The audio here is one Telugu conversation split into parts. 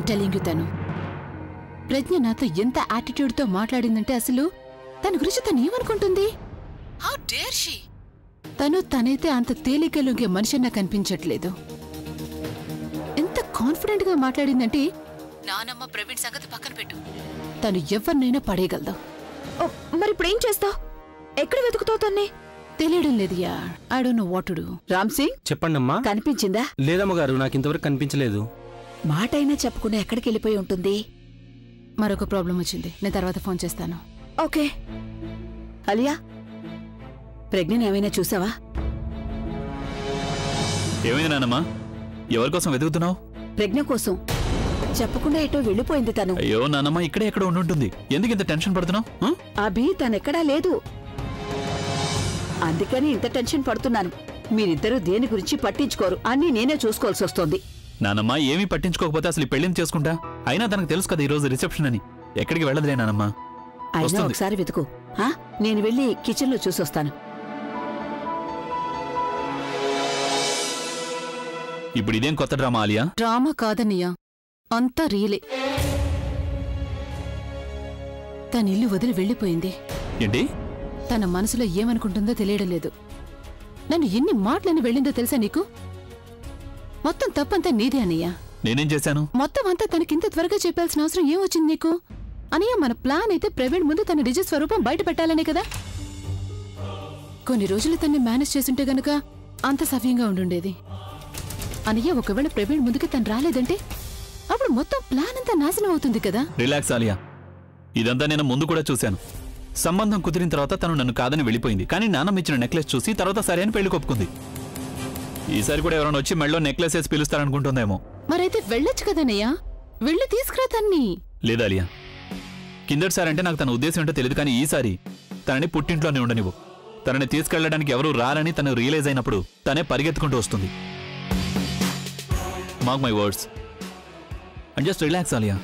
టెలింగ్ యూ తను ప్రజ్ఞ నాతో ఎంత attitude తో మాట్లాడిందంటే అసలు తన గురించి తను ఏమనుకుంటుంది హౌ డేర్ షీ తను తనైతే అంత తేలిక లొంగే మనిషి నాకు కనిపించట్లేదు ఎంత కాన్ఫిడెంట్ గా మాట్లాడిందంటే నానమ్మ ప్రవీణ్ సంగతి పక్కన పెట్టు తను ఎవరినైనా పడేయగలదు ఓ, మరి ఇప్పుడు ఏం చేస్తావు ఎక్కడ వెతుకుతావు తన్ని తెలియడం లేదు yeah I don't know what to do Ram Singh చెప్పండమ్మా కనిపించిందా లేదమ్మ గారు నాకు ఇంతవరకు కనిపించలేదు మాటైనా చెప్పకుండా ఎక్కడికి వెళ్ళిపోయి ఉంటుంది మరొక ప్రాబ్లం వచ్చింది నేను తర్వాత ఫోన్ చేస్తాను ఓకే అలియా ప్రజ్ఞని ఏమైనా చూసావా ఏమైంది నాన్నమ్మా ఎవరి కోసం వెతుకుతున్నావు ప్రజ్ఞ కోసం చెప్పకుండా ఎటో వెళ్ళిపోయింది తను అయ్యో నాన్నమ్మ ఇక్కడే ఎక్కడ ఉండుంటుంది ఎందుకు ఇంత టెన్షన్ పడుతున్నావు ఆ? అభి తనెక్కడా లేదు అందుకని ఇంత టెన్షన్ పడుతున్నాను మీరిద్దరూ దేని గురించి పట్టించుకోరు అన్నీ నేనే చూసుకోవాల్సి వస్తోంది నానమ్మ ఏమీ పట్టించుకోకపోతే అసలు ఈ పెళ్లిని చేసుకుంటా అయినా తనకు తెలుసు కదా ఈ రోజు రిసెప్షన్ అని ఎక్కడికి వెళ్ళదులే నానమ్మ అయినా వస్తుంది. ఒకసారి వెతుకు ఆ? నేను వెళ్ళి కిచెన్లో చూసొస్తాను ఇప్పుడు ఇదేం కొత్త డ్రామా ఆలియా డ్రామా కాదన్నయ్య అంతా రియలే తన ఇల్లు వదిలి వెళ్ళిపోయింది ఏంటి తన మనసులో ఏమనుకుంటుందో తెలియడం లేదు నన్ను ఎన్ని మాటలని వెళ్ళిందో తెలుసా నీకు మొత్తం తప్పంతా నీదే అన్నయ్య నేనేం చేశాను మొత్తం అంతా తనకింత త్వరగా చెప్పాల్సిన అవసరం ఏమొచ్చింది నీకు అనియ మన ప్లాన్ అయితే ప్రవీణ్ ముందు తన నిజ స్వరూపం బయట పెట్టాలనే కదా కొన్ని రోజులు తన్ని మేనేజ్ చేసుంటే గనుక అంత సవ్యంగా ఉండుండేది అనియ ఒకవేళ ప్రవీణ్ ముందుకి తను రాలేదంటే అప్పుడు మొత్తం ప్లాన్ అంతా నాశనం అవుతుంది కదా రిలాక్స్ ఆలియా ఇదంతా నేను ముందు కూడా చూశాను సంబంధం కుదిరిన తర్వాత తను నన్ను కాదని వెళ్ళిపోయింది కానీ నాన్నమ్మ ఇచ్చిన నెక్లెస్ చూసి తర్వాత సరే అని పెళ్లి కొప్పుకుంది ఈసారి కూడా ఎవరైనా వచ్చి మెళ్ళో నెక్లెస్ వేసి పిలుస్తారనుకుంటుందేమో మరైతే వెళ్ళొచ్చు కదనయ్యా వెళ్ళి తీసుకురా తన్ని లేదా అలియా కిందటిసారి అంటే నాకు తన ఉద్దేశం ఏంటో తెలియదు కానీ ఈసారి తనని పుట్టింట్లోనే ఉండనివ్వు తనని తీసుకెళ్ళడానికి ఎవరూ రారని తను రియలైజ్ అయినప్పుడు తనే పరిగెత్తుకుంటూ వస్తుంది mark my words and just relax Alia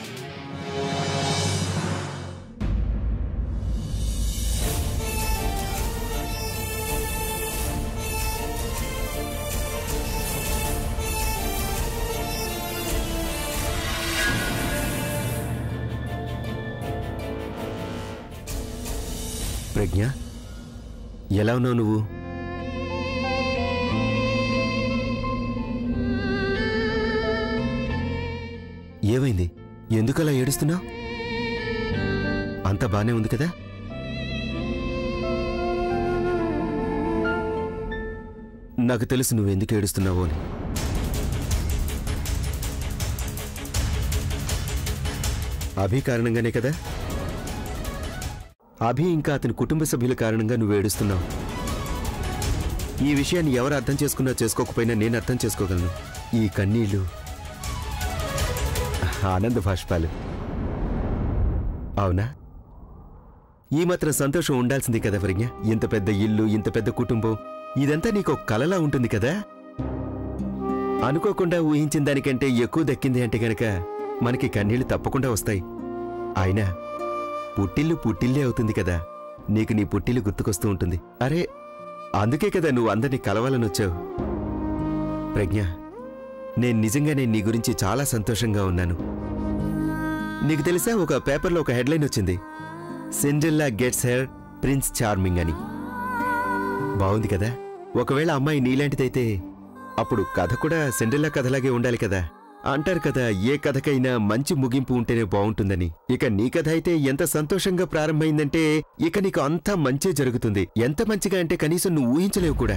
Pragya ఎలా ఉన్నావు నువ్వు ఏమైంది ఎందుకలా ఏడుస్తున్నావు అంత బానే ఉంది కదా నాకు తెలుసు నువ్వు ఎందుకు ఏడుస్తున్నావో అని అభి కారణంగానే కదా అభి ఇంకా అతని కుటుంబ సభ్యుల కారణంగా నువ్వు ఏడుస్తున్నావు ఈ విషయాన్ని ఎవరు అర్థం చేసుకున్నా చేసుకోకపోయినా నేను అర్థం చేసుకోగలను ఈ కన్నీళ్లు ఆనంద భాష్పాలు అవునా ఈ మాత్రం సంతోషం ఉండాల్సింది కదా ప్రజ్ఞ ఇంత పెద్ద ఇల్లు ఇంత పెద్ద కుటుంబం ఇదంతా నీకు ఒక కలలా ఉంటుంది కదా అనుకోకుండా ఊహించిన దానికంటే ఎక్కువ దక్కింది అంటే గనక మనకి కన్నీళ్లు తప్పకుండా వస్తాయి అయినా పుట్టిల్లు పుట్టిల్లే అవుతుంది కదా నీకు నీ పుట్టిల్లు గుర్తుకొస్తూ ఉంటుంది అరే అందుకే కదా నువ్వు అందరినీ కలవాలని వచ్చావు ప్రజ్ఞ నేను నిజంగానే నీ గురించి చాలా సంతోషంగా ఉన్నాను నీకు తెలుసా ఒక పేపర్లో ఒక హెడ్లైన్ వచ్చింది Cinderella gets her prince charming అని బాగుంది కదా ఒకవేళ అమ్మాయి నీలాంటిదైతే అప్పుడు కథ కూడా సిండ్రిల్లా కథలాగే ఉండాలి కదా అంటారు కదా ఏ కథకైనా మంచి ముగింపు ఉంటేనే బాగుంటుందని ఇక నీ కథ అయితే ఎంత సంతోషంగా ప్రారంభమైందంటే ఇక నీకు అంతా మంచే జరుగుతుంది ఎంత మంచిగా అంటే కనీసం నువ్వు ఊహించలేవు కూడా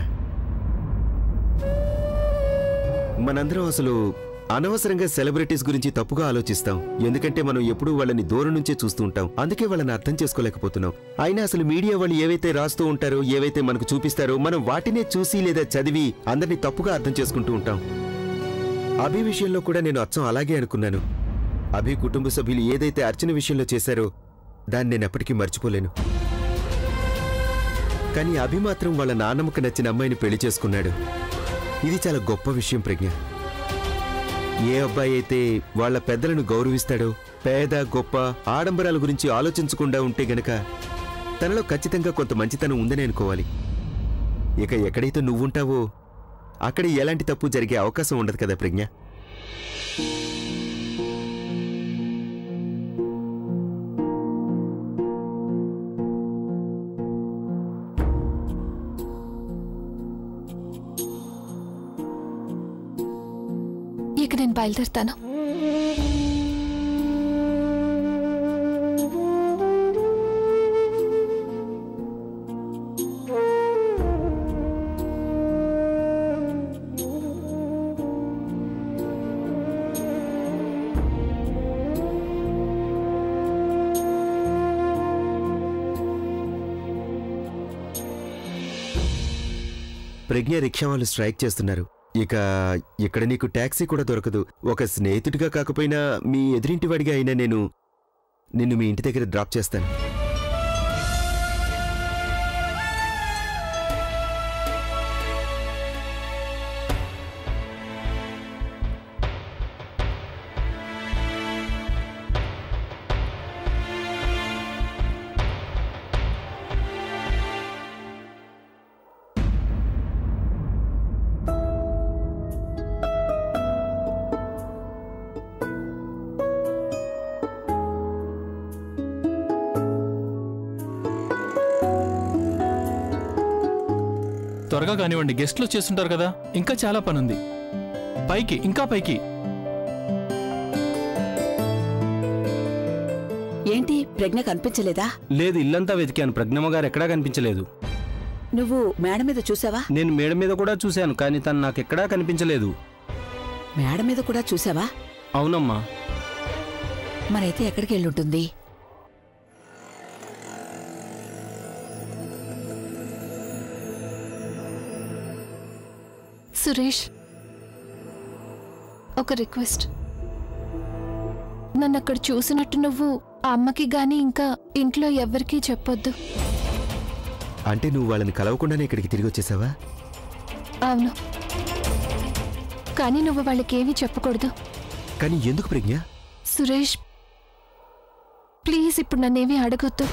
మనందరం అసలు అనవసరంగా సెలబ్రిటీస్ గురించి తప్పుగా ఆలోచిస్తాం ఎందుకంటే మనం ఎప్పుడూ వాళ్ళని దూరం నుంచే చూస్తూ ఉంటాం అందుకే వాళ్ళని అర్థం చేసుకోలేకపోతున్నాం అయినా అసలు మీడియా వాళ్ళు ఏవైతే రాస్తూ ఉంటారో ఏవైతే మనకు చూపిస్తారో మనం వాటినే చూసి లేదా చదివి అందరినీ తప్పుగా అర్థం చేసుకుంటూ ఉంటాం అభి విషయంలో కూడా నేను అచ్చం అలాగే అనుకున్నాను అభి కుటుంబ సభ్యులు ఏదైతే అర్చన విషయంలో చేశారో దాన్ని నేను ఎప్పటికీ మర్చిపోలేను కానీ అభి మాత్రం వాళ్ళ నాన్నమ్మకు నచ్చిన అమ్మాయిని పెళ్లి చేసుకున్నాడు ఇది చాలా గొప్ప విషయం ప్రజ్ఞ ఏ అబ్బాయి అయితే వాళ్ళ పెద్దలను గౌరవిస్తాడో పేద గొప్ప ఆడంబరాల గురించి ఆలోచించకుండా ఉంటే గనక తనలో ఖచ్చితంగా కొంత మంచితనం ఉందని అనుకోవాలి ఇక ఎక్కడైతే నువ్వుంటావో అక్కడ ఎలాంటి తప్పు జరిగే అవకాశం ఉండదు కదా ప్రజ్ఞ నేను బయలుదేరుతాను ప్రజ్ఞ రిక్షా వాళ్ళు స్ట్రైక్ చేస్తున్నారు ఇక ఇక్కడ నీకు టాక్సీ కూడా దొరకదు ఒక స్నేహితుడిగా కాకపోయినా మీ ఎదురింటి వాడిగా అయినా నేను నిన్ను మీ ఇంటి దగ్గర డ్రాప్ చేస్తాను త్వరగా కానివ్వండి గెస్ట్లు చేస్తుంటారు కదా ఇంకా చాలా పని ఉంది పైకి ఇంకా పైకి ఏంటి ప్రజ్ఞ కనిపించలేదా లేదు ఇల్లంతా వెతికాను ప్రజ్ఞమ్మ గారు ఎక్కడా కనిపించలేదు నువ్వు మేడ మీద చూసావా నేను మేడ మీద కూడా చూశాను కానీ తను నాకు ఎక్కడా కనిపించలేదు మేడ మీద కూడా చూసావా అవునమ్మా మరైతే ఎక్కడికి వెళ్ళుంటుంది సురేష్ ఒక రిక్వెస్ట్ నన్ను అక్కడ చూసినట్టు నువ్వు ఆ అమ్మకి గాని ఇంకా ఇంట్లో ఎవ్వరికీ చెప్పొద్దు అంటే నువ్వు వాళ్ళని కలవకుండానే ఇక్కడికి తిరిగి వచ్చేసావా అవును కానీ నువ్వు వాళ్ళకేమీ చెప్పకూడదు కానీ ఎందుకు ప్రజ్ఞ సురేష్ ప్లీజ్ ఇప్పుడు నన్నేమీ అడగొద్దు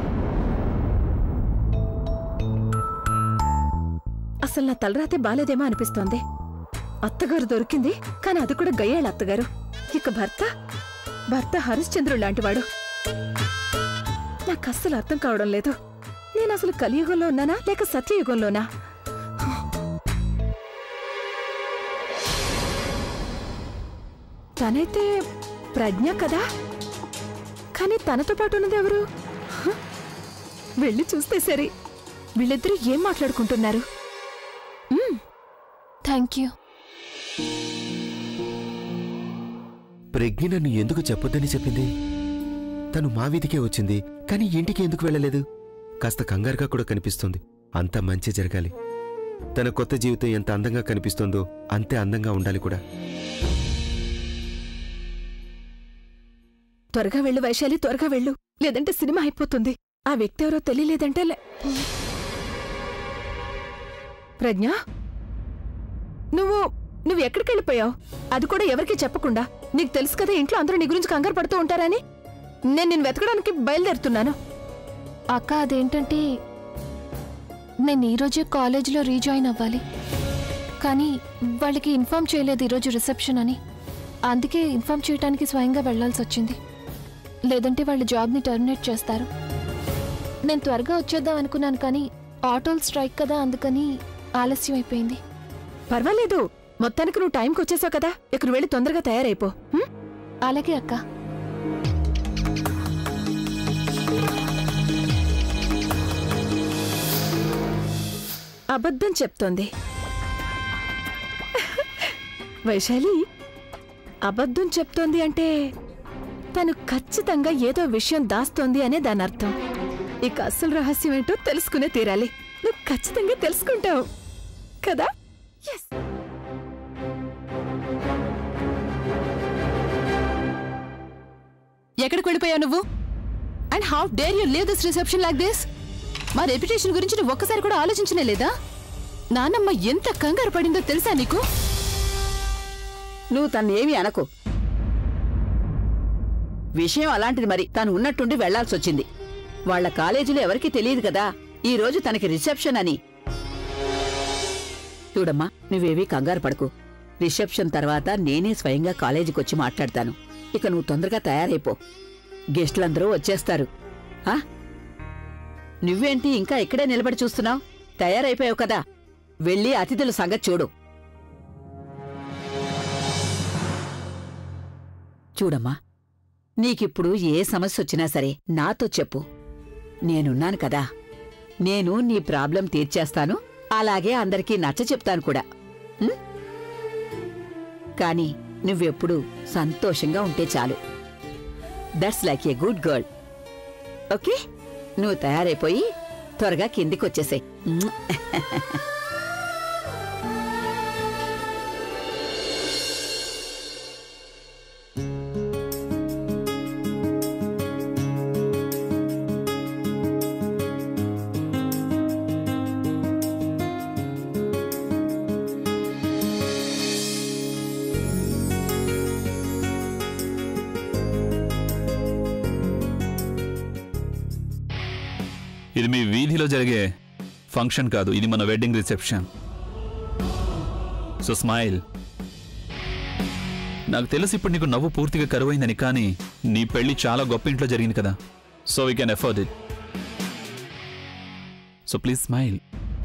అసలు నా తలరాతే బాలేదేమో అనిపిస్తోంది అత్తగారు దొరికింది కానీ అది కూడా గయ్యాళ్ళ అత్తగారు ఇక భర్త భర్త హరిశ్చంద్రుడు లాంటివాడు నాకు అస్సలు అర్థం కావడం లేదు నేను అసలు కలియుగంలో ఉన్నానా లేక సత్యయుగంలోనా తనైతే ప్రజ్ఞ కదా కానీ తనతో పాటు ఉన్నది ఎవరు హ? వెళ్ళి చూస్తే సరి వీళ్ళిద్దరూ ఏం మాట్లాడుకుంటున్నారు థ్యాంక్ యూ ప్రజ్ఞ నన్ను ఎందుకు చెప్పొద్దని చెప్పింది తను మా వీధికే వచ్చింది కానీ ఇంటికి ఎందుకు వెళ్ళలేదు కాస్త కంగారుగా కూడా కనిపిస్తుంది అంత మంచి జరగాలి తన కొత్త జీవితం ఎంత అందంగా కనిపిస్తుందో అంతే అందంగా ఉండాలి కూడా త్వరగా వెళ్ళు వైశాలి త్వరగా వెళ్ళు లేదంటే సినిమా అయిపోతుంది ఆ వ్యక్తి ఎవరో తెలియలేదంటే లే- ప్రజ్ఞ నువ్వు నువ్వు ఎక్కడికి వెళ్ళిపోయావు అది కూడా ఎవరికీ చెప్పకుండా నీకు తెలుసు కదా ఇంట్లో అందరూ నీ గురించి కంగారు పడుతూ ఉంటారని నేను నిన్ను వెతకడానికి బయలుదేరుతున్నాను అక్క అదేంటంటే నేను ఈరోజే కాలేజీలో రీజాయిన్ అవ్వాలి కానీ వాళ్ళకి ఇన్ఫామ్ చేయలేదు ఈరోజు రిసెప్షన్ అని అందుకే ఇన్ఫామ్ చేయడానికి స్వయంగా వెళ్లాల్సి వచ్చింది లేదంటే వాళ్ళు జాబ్ని టర్మినేట్ చేస్తారు నేను త్వరగా వచ్చేద్దాం అనుకున్నాను కానీ ఆటోలు స్ట్రైక్ కదా అందుకని ఆలస్యం అయిపోయింది పర్వాలేదు మొత్తానికి నువ్వు టైంకి వచ్చేసావు కదా ఇక్కడ వెళ్ళి తొందరగా తయారైపో హ్మ్? అలాగే అక్క అబద్ధం చెప్తోంది వైశాలి అబద్ధం చెప్తోంది అంటే తను ఖచ్చితంగా ఏదో విషయం దాస్తోంది అనే దాని అర్థం ఇక అసలు రహస్యం ఏంటో తెలుసుకునే తీరాలి నువ్వు ఖచ్చితంగా తెలుసుకుంటావు కదా ఎస్ ఎక్కడికి వెళ్ళిపోయావు నువ్వు and how dare you leave this reception like this మా రెప్యుటేషన్ గురించి నువ్వు ఒక్కసారి కూడా ఆలోచించనే లేదా నానమ్మ ఎంత కంగారు పడిందో తెలుసా నీకు నువ్వు తన్నేమీ అనకు విషయం అలాంటిది మరి తను ఉన్నట్టుండి వెళ్లాల్సొచ్చింది వాళ్ళ కాలేజీలో ఎవరికీ తెలియదు కదా ఈ రోజు తనకి రిసెప్షన్ అని చూడమ్మా నువ్వేవీ కంగారు పడకు రిసెప్షన్ తర్వాత నేనే స్వయంగా కాలేజీకి వచ్చి మాట్లాడతాను ఇక నువ్వు తొందరగా తయారైపో గెస్టులందరూ వచ్చేస్తారు ఆ? నువ్వేంటి ఇంకా ఇక్కడే నిలబడి చూస్తున్నావు తయారైపోయావు కదా వెళ్ళి అతిథుల సంగతి చూడు చూడమ్మా నీకిప్పుడు ఏ సమస్య వచ్చినా సరే నాతో చెప్పు నేనున్నాను కదా నేను నీ ప్రాబ్లం తీర్చేస్తాను అలాగే అందరికీ నచ్చ చెప్తాను కూడా ఉం? కానీ నువ్వెప్పుడు సంతోషంగా ఉంటే చాలు that's like a good girl okay నువ్వు తయారైపోయి త్వరగా కిందికొచ్చేసాయి ఇది మీ వీధిలో జరిగే ఫంక్షన్ కాదు ఇది మన వెడ్డింగ్ రిసెప్షన్ సో స్మైల్ నాకు తెలుసు ఇప్పుడు నీకు నవ్వు పూర్తిగా కరువైందని కానీ నీ పెళ్లి చాలా గొప్ప ఇంట్లో జరిగింది కదా so we can afford it so please smile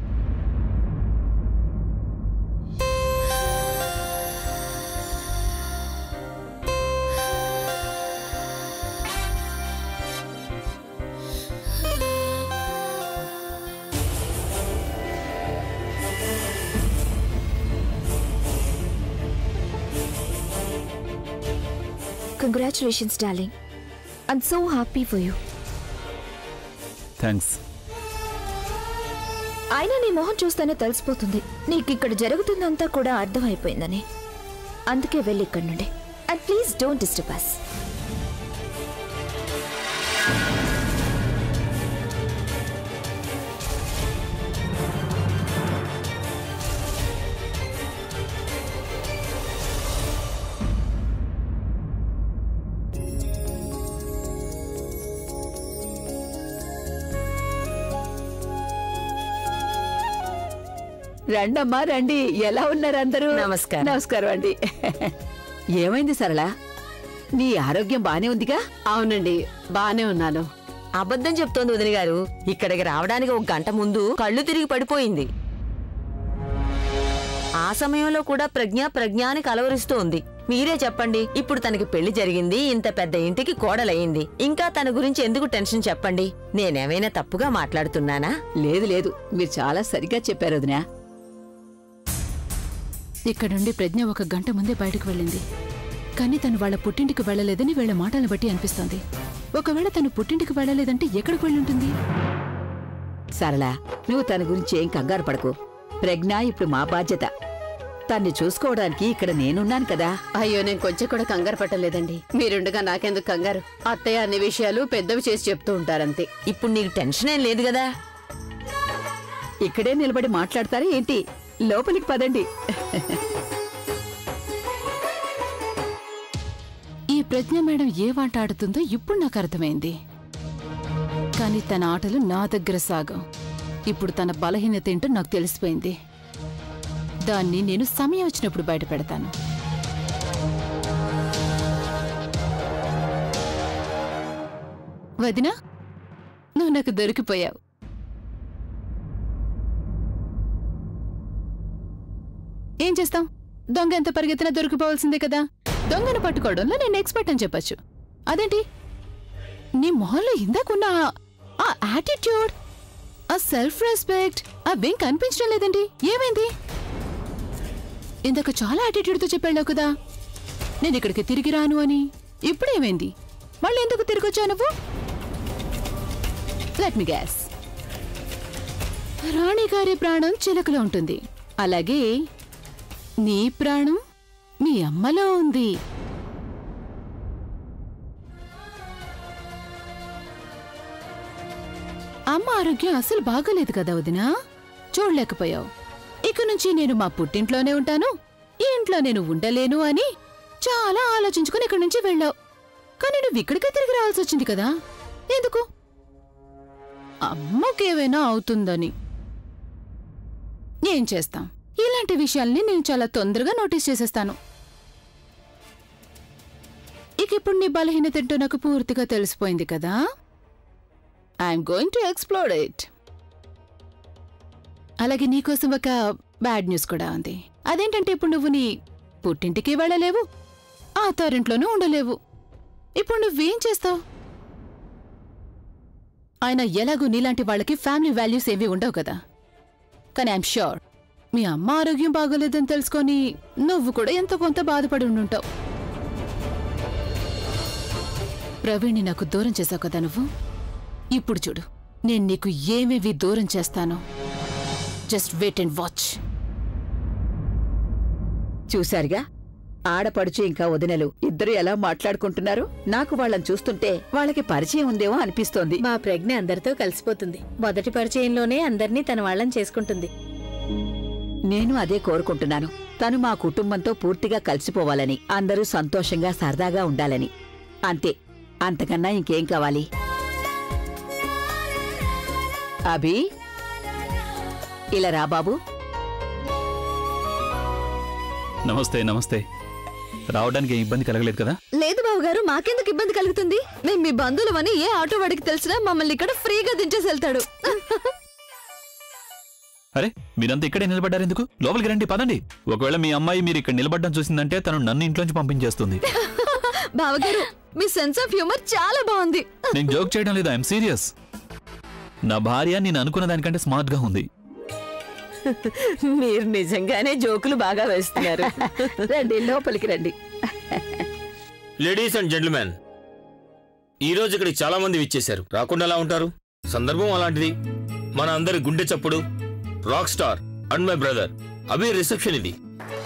congratulations darling I'm so happy for you thanks అయినా నీ మొహం చూస్తేనే తెలిసిపోతుంది నీకు ఇక్కడ జరుగుతుందంతా కూడా అర్థమైపోయిందని అందుకే వెళ్ళి ఇక్కడి నుండి and please don't disturb us రండమ్మా రండి ఎలా ఉన్నారు అందరూ నమస్కారం. నమస్కారం అండి ఏమైంది సరళ నీ ఆరోగ్యం బానే ఉందిగా అవునండి బానే ఉన్నాను అబద్ధం చెప్తోంది వదిన గారు ఇక్కడికి రావడానికి ఒక గంట ముందు కళ్ళు తిరిగి పడిపోయింది ఆ సమయంలో కూడా ప్రజ్ఞ ప్రజ్ఞాని కలవరిస్తోంది మీరే చెప్పండి ఇప్పుడు తనకి పెళ్లి జరిగింది ఇంత పెద్ద ఇంటికి కోడలయ్యింది ఇంకా తన గురించి ఎందుకు టెన్షన్ చెప్పండి నేనేమైనా తప్పుగా మాట్లాడుతున్నానా లేదు లేదు మీరు చాలా సరిగ్గా చెప్పారు వదినా ఇక్కడ నుండి ప్రజ్ఞ ఒక గంట ముందే బయటకు వెళ్ళింది కానీ తను వాళ్ళ పుట్టింటికి వెళ్ళలేదని వీళ్ళ మాటలను బట్టి అనిపిస్తోంది ఒకవేళ తను పుట్టింటికి వెళ్ళలేదంటే ఎక్కడికి వెళ్ళుంటుంది సరళ నువ్వు తన గురించి ఏం కంగారు పడకు ప్రజ్ఞ ఇప్పుడు మా బాధ్యత తన్ని చూసుకోవడానికి ఇక్కడ నేనున్నాను కదా అయ్యో నేను కొంచెం కూడా కంగారు పట్టలేదండి మీరుండగా నాకెందుకు కంగారు అత్తయ్య అన్ని విషయాలు పెద్దవి చేసి చెప్తూ ఉంటారంతే ఇప్పుడు నీకు టెన్షన్ ఏం లేదు కదా ఇక్కడే నిలబడి మాట్లాడతారా ఏంటి లోపలికి పదండి ఈ ప్రజ్ఞ మేడం ఏ వాట ఆడుతుందో ఇప్పుడు నాకు అర్థమైంది కానీ తన ఆటలు నా దగ్గర సాగం ఇప్పుడు తన బలహీనత ఏంటో నాకు తెలిసిపోయింది దాన్ని నేను సమయం వచ్చినప్పుడు బయట పెడతాను వదినా నువ్వు నాకు దొరికిపోయావు ఏం చేస్తాం దొంగ ఎంత పరిగెత్తినా దొరికిపోవాల్సిందే కదా దొంగను పట్టుకోవడంలో నేను ఎక్స్పర్ట్ అని చెప్పొచ్చు అదేంటి నీ మొహంలో ఇందాకున్న ఆ- ఆ యాటిట్యూడ్ ఆ సెల్ఫ్ రెస్పెక్ట్ అవేం కనిపించడం లేదండి ఏమైంది ఇందాక చాలా యాటిట్యూడ్తో చెప్పాళ్ళావు కదా నేను ఇక్కడికి తిరిగి రాను అని ఇప్పుడేమైంది మళ్ళీ ఎందుకు తిరిగి వచ్చావు నువ్వు లెట్ మీ గ్యాస్ రాణి గారి ప్రాణం చిలకలో ఉంటుంది అలాగే నీ ప్రాణం మీ అమ్మలో ఉంది అమ్మ ఆరోగ్యం అసలు బాగలేదు కదా వదినా చూడలేకపోయావు ఇక నుంచి నేను మా పుట్టింట్లోనే ఉంటాను ఈ ఇంట్లో నేను ఉండలేను అని చాలా ఆలోచించుకుని ఇక్కడి నుంచి వెళ్ళావు కానీ నువ్వు ఇక్కడికే తిరిగి రావాల్సి వచ్చింది కదా ఎందుకు అమ్మకేమైనా అవుతుందని ఏం చేస్తాం ఇలాంటి విషయాల్ని నేను చాలా తొందరగా నోటీస్ చేసేస్తాను ఇక ఇప్పుడు నీ బలహీనత ఏంటో నాకు పూర్తిగా తెలిసిపోయింది కదా I'm going to explore it అలాగే నీకోసం ఒక బ్యాడ్ న్యూస్ కూడా ఉంది అదేంటంటే ఇప్పుడు నువ్వు నీ పుట్టింటికి వెళ్ళలేవు ఆ అత్తారింట్లోనూ ఉండలేవు ఇప్పుడు నువ్వేం చేస్తావు ఆయన ఎలాగూ నీలాంటి వాళ్ళకి ఫ్యామిలీ వాల్యూస్ ఏవి ఉండవు కదా కానీ ఐఎమ్ ష్యూర్ మీ అమ్మ ఆరోగ్యం బాగోలేదని తెలుసుకొని నువ్వు కూడా ఎంతో కొంత బాధపడి ఉండుంటావు ప్రవీణ్ని నాకు దూరం చేసావు కదా నువ్వు ఇప్పుడు చూడు నేను నీకు ఏమేవి దూరం చేస్తానో జస్ట్ వెయిట్ అండ్ వాచ్ చూశారుగా ఆడపడుచు ఇంకా వదినలు ఇద్దరు ఎలా మాట్లాడుకుంటున్నారు నాకు వాళ్ళని చూస్తుంటే వాళ్ళకి పరిచయం ఉందేమో అనిపిస్తోంది మా ప్రజ్ఞ అందరితో కలిసిపోతుంది మొదటి పరిచయంలోనే అందర్నీ తన వాళ్ళని చేసుకుంటుంది నేను అదే కోరుకుంటున్నాను తను మా కుటుంబంతో పూర్తిగా కలిసిపోవాలని అందరూ సంతోషంగా సరదాగా ఉండాలని అంతే అంతకన్నా ఇంకేం కావాలి అభి ఇలా రా బాబు నమస్తే నమస్తే రావడానికి ఏం ఇబ్బంది కలగలేదు కదా లేదు బావగారు మాకెందుకు ఇబ్బంది కలుగుతుంది మేము మీ బంధువులమని ఏ ఆటో వాడికి తెలిసినా మమ్మల్ని ఇక్కడ ఫ్రీగా దించేసి వెళ్తాడు అరే మీరంతా ఇక్కడే నిలబడ్డారు ఎందుకు లోపలికి రండి పదండి ఒకవేళ మీ అమ్మాయి మీరు ఇక్కడ నిలబడ్డం చూసిందంటే తను నన్ను ఇంట్లోంచి పంపించేస్తుంది బావగారు మీ సెన్స్ ఆఫ్ హ్యూమర్ చాలా బాగుంది నేను జోక్ చేయడం లేదు ఐఎమ్ సీరియస్ నా భార్య నేను అనుకున్న దానికంటే స్మార్ట్ గా ఉంది మీరు నిజంగానే జోకులు బాగా వేస్తున్నారు రండి లోపలికి రండి లేడీస్ అండ్ జెంటిల్మెన్ ఈ రోజు ఇక్కడికి చాలా మంది విచ్చేశారు రాకుండా ఎలా ఉంటారు సందర్భం అలాంటిది మన అందరి గుండె చప్పుడు rock star and my brother Abhi reception ఇది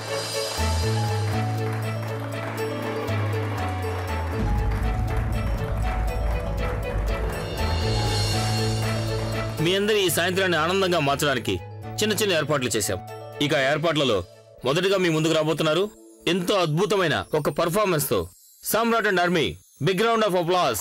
మీ అందరి ఈ సాయంత్రాన్ని ఆనందంగా మార్చడానికి చిన్న చిన్న ఏర్పాట్లు చేశాం ఇక ఆ ఏర్పాట్లలో మొదటిగా మీ ముందుకు రాబోతున్నారు ఎంతో అద్భుతమైన ఒక పర్ఫార్మెన్స్ తో Samrat and army big round of applause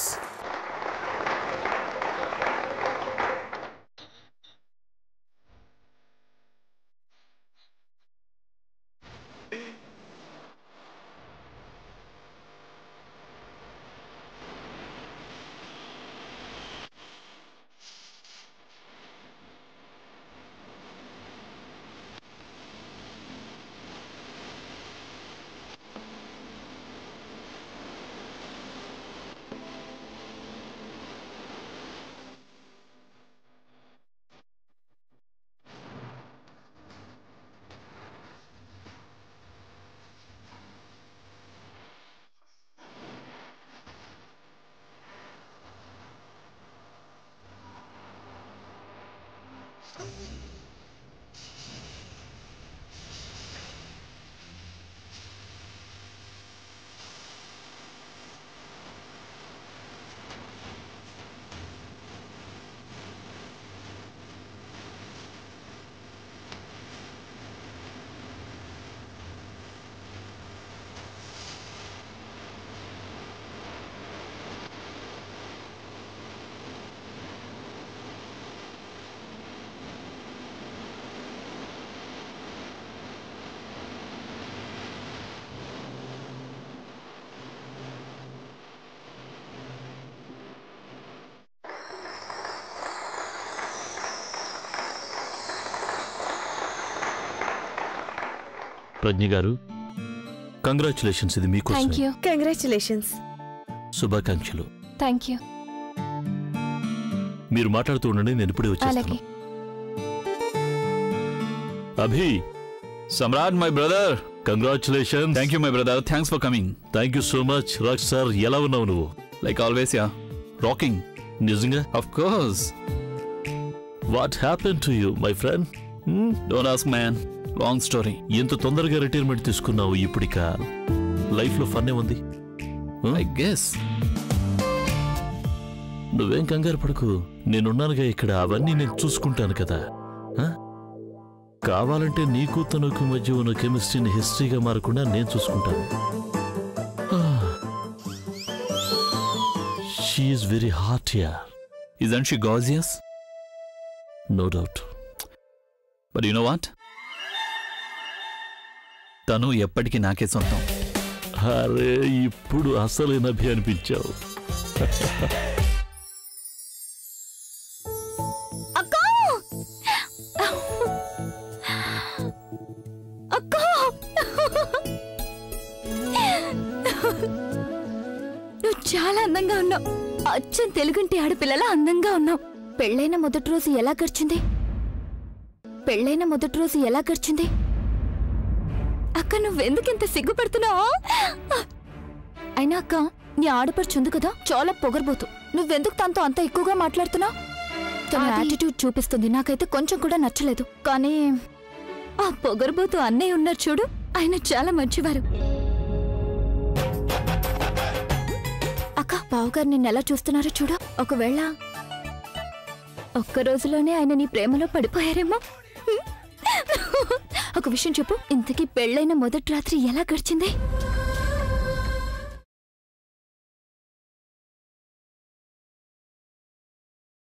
Pragya garu congratulations ఇది మీకోసం థ్యాంక్ యూ కంగ్రాచులేషన్స్ శుభాకాంక్షలు థ్యాంక్ యూ మీరు మాట్లాడుతూ ఉండండి నేను ఇప్పుడే వచ్చేస్తాను అలాగే Abhi Samrat my brother congratulation thank you my brother thanks for coming thank you so much rock star ఎలా ఉన్నావు నువ్వు లైక్ ఆల్వేస్ యా రాకింగ్ నిజంగా of course what happen to you my friend don't ask man long story ఎంత తొందరగా రిటైర్మెంట్ తీసుకున్నావు ఇప్పుడిక లైఫ్ లో ఫన్నే ఉంది ఐ గెస్ నువ్వేం కంగారు పడకు నేనున్నానుగా ఇక్కడ అవన్నీ నేను చూసుకుంటాను కదా ఆ? కావాలంటే నీకు తనకు మధ్య ఉన్న కెమిస్ట్రీని హిస్టరీగా మారకుండా నేను చూసుకుంటాను she's very hot yeah isn't she gorgeous no doubt but you know what తను ఎప్పటికీ నాకే సొంతం అరే ఇప్పుడు అసలైన అభి అనిపించావు అక్క అక్క అందంగా ఉన్నావు అచ్చం తెలుగుంటి ఆడపిల్లల అందంగా ఉన్నావు పెళ్ళైన మొదటి రోజు ఎలా గడిచింది పెళ్ళైన మొదటి రోజు ఎలా గడిచింది అక్క నువ్వెందుకింత సిగ్గుపడుతున్నావు అయినా అక్క నీ ఆడపడుచుంది కదా చాలా పొగరబోతు నువ్వెందుకు తనతో అంత ఎక్కువగా మాట్లాడుతున్నావు తన యాటిట్యూడ్ చూపిస్తుంది నాకైతే కొంచెం కూడా నచ్చలేదు కానీ ఆ పొగరబోతు అన్నయ్య ఉన్నారు చూడు ఆయన చాలా మంచివారు అక్క బావగారు నిన్ను ఎలా చూస్తున్నారో చూడు ఒకవేళ ఒక్క రోజులోనే ఆయన నీ ప్రేమలో పడిపోయారేమో ఒక విషయం చెప్పు ఇంతకీ పెళ్ళైన మొదటి రాత్రి ఎలా గడిచింది